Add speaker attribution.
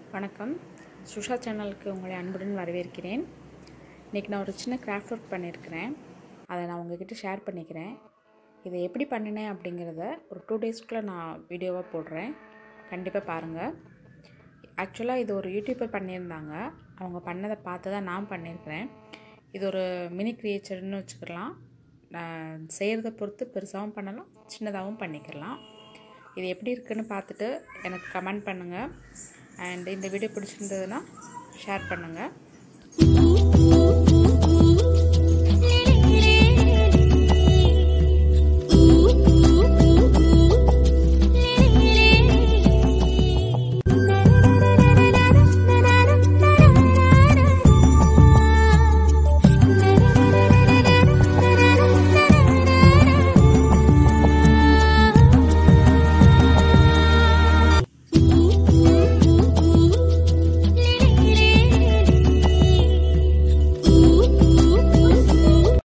Speaker 1: வணக்கம் சுஷா சேனலுக்கு உங்களை அன்புடன் வரவேற்கிறேன் இன்றைக்கி நான் ஒரு சின்ன கிராஃப்ட் ஒர்க் பண்ணியிருக்கிறேன் அதை நான் உங்ககிட்ட ஷேர் பண்ணிக்கிறேன் இதை எப்படி பண்ணினேன் அப்படிங்கிறத ஒரு டூ டேஸ்க்குள்ளே நான் வீடியோவாக போடுறேன் கண்டிப்பாக பாருங்கள் ஆக்சுவலாக இது ஒரு யூடியூபர் பண்ணியிருந்தாங்க அவங்க பண்ணதை பார்த்து தான் நான் பண்ணியிருக்கிறேன் இது ஒரு மினி கிரியேச்சர்னு வச்சுக்கலாம் நான் செய்கிறத பொறுத்து பெருசாகவும் பண்ணலாம் சின்னதாகவும் பண்ணிக்கலாம் இது எப்படி இருக்குன்னு பார்த்துட்டு எனக்கு கமெண்ட் பண்ணுங்கள் அண்ட் இந்த வீடியோ பிடிச்சிருந்ததுன்னா ஷேர் பண்ணுங்கள்